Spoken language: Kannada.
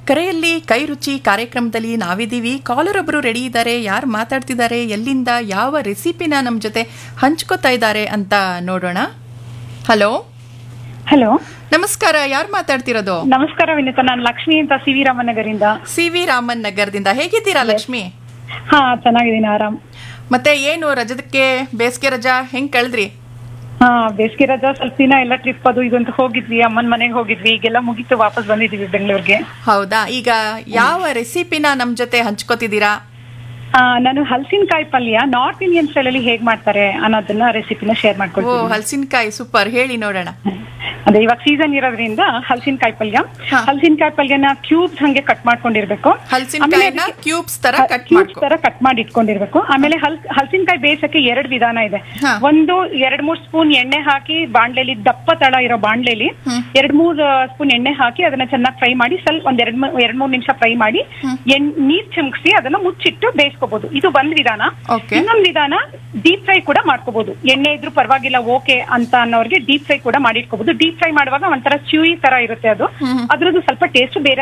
ಕರೆಯಲ್ಲಿ ಕೈ ರುಚಿ ಕಾರ್ಯಕ್ರಮದಲ್ಲಿ ನಾವಿದ್ದೀವಿ ಕಾಲರ್ ಒಬ್ರು ರೆಡಿ ಇದ್ದಾರೆ ಯಾರು ಮಾತಾಡ್ತಿದ್ದಾರೆ ಎಲ್ಲಿಂದ ಯಾವ ರೆಸಿಪಿನ ನಮ್ಮ ಜೊತೆ ಹಂಚ್ಕೋತಾ ಇದ್ದಾರೆ ಅಂತ ನೋಡೋಣ ಹಲೋ ಹಲೋ ನಮಸ್ಕಾರ ಯಾರು ಮಾತಾಡ್ತಿರೋದು ನಮಸ್ಕಾರ ವಿನಿತಾ ನಾನು ಲಕ್ಷ್ಮಿ ಅಂತ ಸಿ ವಿ ರಾಮನಗರಿಂದ ಸಿ ವಿ ರಾಮನ್ ನಗರದಿಂದ ಹೇಗಿದ್ದೀರಾ ಲಕ್ಷ್ಮಿ ಹಾ ಚೆನ್ನಾಗಿದ್ದೀನಿ ಆರಾಮ್ ಮತ್ತೆ ಏನು ರಜದಕ್ಕೆ ಬೇಸಿಗೆ ರಜಾ ಹೆಂಗ್ ಕಳೆದ್ರಿ ಹಾ ಬೇಸಿಗೆ ರಜಾ ಸ್ವಲ್ಪ ದಿನ ಎಲ್ಲ ಟ್ರಿಪ್ ಅದು ಇದು ಅಂತ ಹೋಗಿದ್ವಿ ಅಮ್ಮನ ಮನೆಗೆ ಹೋಗಿದ್ವಿ ಈಗೆಲ್ಲ ಮುಗೀತು ವಾಪಸ್ ಬಂದಿದೀವಿ ಬೆಂಗಳೂರಿಗೆ ಹೌದಾ ಈಗ ಯಾವ ರೆಸಿಪಿನ ನಮ್ಮ ಜೊತೆ ಹಂಚ್ಕೋತಿದ್ದೀರಾ ಆ, ನಾನು ಹಲಸಿನಕಾಯಿ ಪಲ್ಯ ನಾರ್ತ್ ಇಂಡಿಯನ್ ಸ್ಟೈಲ್ ಅಲ್ಲಿ ಹೇಗ್ ಮಾಡ್ತಾರೆ ಅನ್ನೋದನ್ನ ರೆಸಿಪಿನ ಶೇರ್ ಓ ಮಾಡ್ಕೊಳ್ತೀನಿ ಹಲಸಿನಕಾಯಿ ಸೂಪರ್ ಹೇಳಿ ನೋಡೋಣ ಅದೇ ಇವಾಗ ಸೀಸನ್ ಇರೋದ್ರಿಂದ ಹಲಸಿನಕಾಯಿ ಪಲ್ಯ ಹಾ. ಹಲಸಿನಕಾಯಿ ಪಲ್ಯನ ಕ್ಯೂಬ್ಸ್ ಹಂಗೆ ಕಟ್ ಮಾಡ್ಕೊಂಡಿರ್ಬೇಕು ಹಲಸಿನಕಾಯಿನ ಕ್ಯೂಬ್ಸ್ ತರ ಕಟ್ ಕ್ಯೂಬ್ಸ್ ಮಾಡ್ಕೊ ತರ ಕಟ್ ಮಾಡಿ ಇಟ್ಕೊಂಡಿರ್ಬೇಕು ಆಮೇಲೆ ಹಲ್ ಹಲಸಿನಕಾಯಿ ಬೇಯಿಸಕ್ಕೆ ಎರಡು ವಿಧಾನ ಇದೆ ಹಾ. ಒಂದು ಎರಡ್ ಮೂರ್ ಸ್ಪೂನ್ ಎಣ್ಣೆ ಹಾಕಿ ಬಾಣ್ಲೆಲಿ ದಪ್ಪ ತಳ ಇರೋ ಬಾಣ್ಲೆಲಿ ಹ್ಮ್. ಎರಡ್ ಮೂರ್ ಸ್ಪೂನ್ ಎಣ್ಣೆ ಹಾಕಿ ಅದನ್ನ ಚೆನ್ನಾಗಿ ಫ್ರೈ ಮಾಡಿ ಸ್ವಲ್ಪ ಒಂದ್ ಎರಡ್ ಮೂರ್ ಎರಡ್ ಮೂರ್ ನಿಮಿಷ ಫ್ರೈ ಮಾಡಿ ಎಣ್ ನೀರ್ ಚಿಮ್ಕಿಸಿ ಅದನ್ನ ಮುಚ್ಚಿಟ್ಟು ಬೇಯಿಸ್ಕೋಬಹುದು ಇದು ಒಂದ್ ವಿಧಾನ Okay. ಇನ್ನೊಂದ್ ವಿಧಾನ ಡೀಪ್ ಫ್ರೈ ಕೂಡ ಮಾಡ್ಕೋಬಹುದು ಎಣ್ಣೆ ಇದ್ರೂ ಪರವಾಗಿಲ್ಲ ಓಕೆ ಅಂತ ಅನ್ನೋರಿಗೆ ಡೀಪ್ ಫ್ರೈ ಕೂಡ ಮಾಡಿಟ್ಕೋಬಹುದು ಡೀಪ್ ಫ್ರೈ ಮಾಡುವಾಗ ಒಂಥರ ಚ್ಯೂಯಿ ತರ ಇರುತ್ತೆ ಅದು ಹ್ಮ್. ಅದ್ರದ್ದು ಸ್ವಲ್ಪ ಟೇಸ್ಟ್ ಬೇರೆ